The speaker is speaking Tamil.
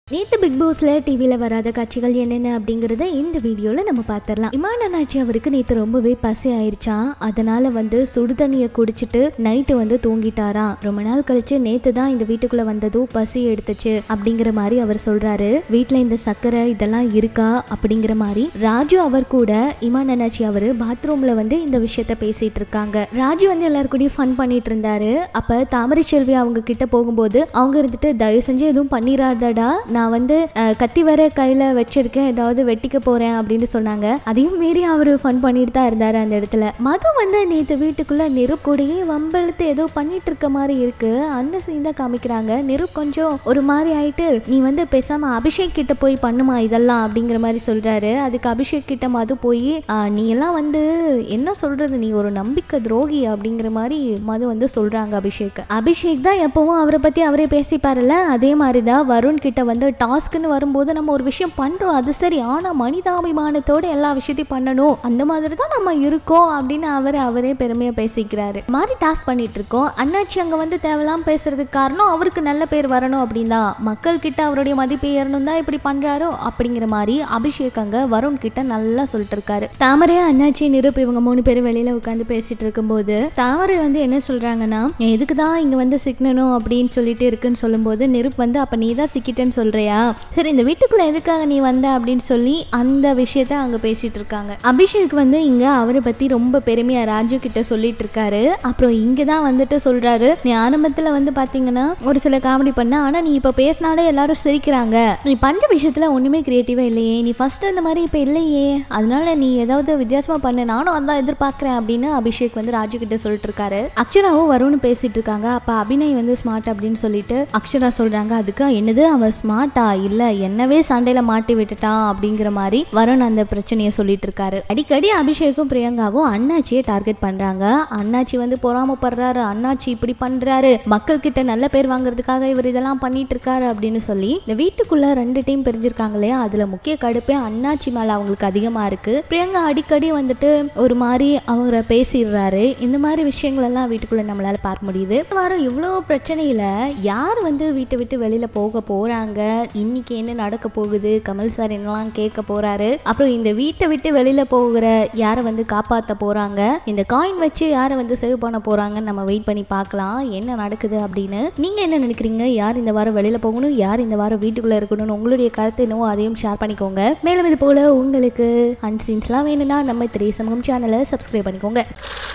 நேத்து பிக் பாஸ்ல டிவியில வராத காட்சிகள் என்னென்ன அப்படிங்கறத இந்த வீடியோல நம்ம பார்த்துடலாம் இமான் அண்ணாச்சி அவருக்கு நேத்து ரொம்பவே பசி ஆயிருச்சான் அதனால வந்து சுடு தண்ணியை குடிச்சிட்டு நைட்டு வந்து தூங்கிட்டாராம் ரொம்ப நாள் கழிச்சு நேத்து தான் இந்த வீட்டுக்குள்ள வந்ததும் பசி எடுத்துச்சு அப்படிங்கிற மாதிரி அவர் சொல்றாரு வீட்ல இந்த சக்கரை இதெல்லாம் இருக்கா அப்படிங்கிற மாதிரி ராஜு அவர் கூட இமான் அண்ணாச்சி அவரு பாத்ரூம்ல வந்து இந்த விஷயத்த பேசிட்டு இருக்காங்க ராஜு வந்து எல்லாரு கூடயும் ஃபன் பண்ணிட்டு இருந்தாரு அப்ப தாமரை செல்வி அவங்க கிட்ட போகும்போது அவங்க இருந்துட்டு தயவு செஞ்சு எதுவும் பண்ணிடாதடா நான் வந்து அஹ், கத்தி வர கையில வச்சிருக்கேன் ஏதாவது வெட்டிக்க போறேன் அப்படின்னு சொன்னாங்க அதையும் மீறி அவரு ஃபன் பண்ணிட்டு தான் இருந்தாரு அந்த இடத்துல மது வந்து நேத்து வீட்டுக்குள்ள நிருப் கூடயே வம்பெழுத்து ஏதோ பண்ணிட்டு இருக்க மாதிரி இருக்கு அந்த சீன் தான் காமிக்கிறாங்க நிருப் கொஞ்சம் ஒரு மாதிரி ஆயிட்டு நீ வந்து பேசாம அபிஷேக் கிட்ட போய் பண்ணுமா இதெல்லாம் அப்படிங்கிற மாதிரி சொல்றாரு அதுக்கு அபிஷேக் கிட்ட மது போய் நீ எல்லாம் வந்து என்ன சொல்றது நீ ஒரு நம்பிக்கை துரோகி அப்படிங்கிற மாதிரி மது வந்து சொல்றாங்க அபிஷேக் அபிஷேக் தான் எப்பவும் அவரை பத்தி அவரே பேசிப்பாருல்ல அதே மாதிரி தான் வருண் கிட்ட வந்து டாஸ்க்னு வரும்போது நம்ம ஒரு விஷயம் பண்றோம் அது சரி ஆனா மனிதாபிமானத்தோட எல்லா விஷயத்தையும் பண்ணணும் அந்த மாதிரி தான் நம்ம இருக்கோம் அப்படின்னு அவர் அவரே பெருமையா பேசிக்கிறாரு மாதிரி டாஸ்க் பண்ணிட்டு இருக்கோம் அண்ணாச்சி அங்க வந்து தேவையில்லாம பேசுறதுக்கு காரணம் அவருக்கு நல்ல பேர் வரணும் அப்படின்னா மக்கள் கிட்ட அவருடைய மதிப்பு ஏறணும் தான் இப்படி பண்றாரோ அப்படிங்கிற மாதிரி அபிஷேக் அங்க வருண் கிட்ட நல்லா சொல்லிட்டு இருக்காரு தாமரை அண்ணாச்சி நிருப் இவங்க மூணு பேரும் வெளியில உட்காந்து பேசிட்டு இருக்கும்போது தாமரை வந்து என்ன சொல்றாங்கன்னா "நீ எதுக்கு தான் இங்க வந்து சிக்கணும் அப்படின்னு சொல்லிட்டு இருக்குன்னு சொல்லும்போது நெருப்பு வந்து அப்ப நீ தான் சிக்கிட்டேன்னு சொல்றியா சரி இந்த வீட்டுக்குள்ள எதுக்காக நீ வந்த அப்படின்னு சொல்லி அந்த விஷயத்த அங்க பேசிட்டு இருக்காங்க அபிஷேக் வந்து இங்க அவரை பத்தி ரொம்ப பெருமையா ராஜு கிட்ட சொல்லிட்டு இருக்காரு அப்புறம் இங்க தான் வந்துட்டு சொல்றாரு நீ ஆரம்பத்துல வந்து பாத்தீங்கன்னா ஒரு சில காமெடி பண்ண ஆனா நீ இப்ப பேசினாலே எல்லாரும் சிரிக்கிறாங்க நீ பண்ற விஷயத்துல ஒண்ணுமே கிரியேட்டிவா இல்லையே நீ ஃபர்ஸ்ட் இந்த மாதிரி இப்ப இல்லையே அதனால நீ ஏதாவது வித்தியாசமா பண்ணு நானும் அதான் எதிர்பார்க்கறேன் அப்படின்னு அபிஷேக் வந்து ராஜு கிட்ட சொல்லிட்டு இருக்காரு அக்ஷராவும் வரும்னு பேசிட்டு இருக்காங்க அப்ப அபிநய் வந்து ஸ்மார்ட் அப்படின்னு சொல்லிட்டு அக்ஷரா சொல்றாங்க அதுக்கு என்னது அவன் ஸ்மார்ட்டா இல்ல என்னவே சண்டையில மாட்டி விட்டுட்டான் அப்படிங்கிற மாதிரி வருண் அந்த பிரச்சனையை சொல்லிட்டு இருக்காரு அடிக்கடி அபிஷேக்கும் பிரியங்காவும் அண்ணாச்சியை டார்கெட் பண்றாங்க அண்ணாச்சி வந்து பொறாமப்படுறாரு அண்ணாச்சி இப்படி பண்றாரு மக்கள் கிட்ட நல்ல பேர் வாங்குறதுக்காக இவர் இதெல்லாம் பண்ணிட்டு இருக்காரு அப்படின்னு சொல்லி இந்த வீட்டுக்குள்ள ரெண்டு டீம் பிரிஞ்சிருக்காங்க இல்லையா அதுல முக்கிய கடுப்பே அண்ணாச்சி மேல அவங்களுக்கு அதிகமா இருக்கு பிரியங்கா அடிக்கடி வந்துட்டு ஒரு மாதிரி அவங்கள பேசிடுறாரு இந்த மாதிரி விஷயங்கள் எல்லாம் வீட்டுக்குள்ள நம்மளால பார்க்க முடியுது இந்த வாரம் இவ்வளோ பிரச்சனையில யார் வந்து வீட்டை விட்டு வெளியில போக போறாங்க இன்னைக்கு என்ன நடக்க போகுது கமல் சார் என்னெல்லாம் கேட்க போறாரு அப்புறம் இந்த வீட்டை விட்டு வெளியில போகிற யாரை வந்து காப்பாற்ற போறாங்க இந்த காயின் வச்சு யாரை வந்து சேவ் பண்ண போறாங்கன்னு நம்ம வெயிட் பண்ணி பார்க்கலாம் என்ன நடக்குது அப்படின்னு நீங்க என்ன நினைக்கிறீங்க யார் இந்த வாரம் வெளியில போகணும் யார் இந்த வாரம் வீட்டுக்குள்ள இருக்கணும்னு உங்களுடைய கருத்து என்னவோ அதையும் ஷேர் பண்ணிக்கோங்க மேலும் இது போல உங்களுக்கு அன்சீன்ஸ்லாம் வேணும்னா நம்ம திரை சமூகம் சேனலை சப்ஸ்கிரைப் பண்ணிக்கோங்க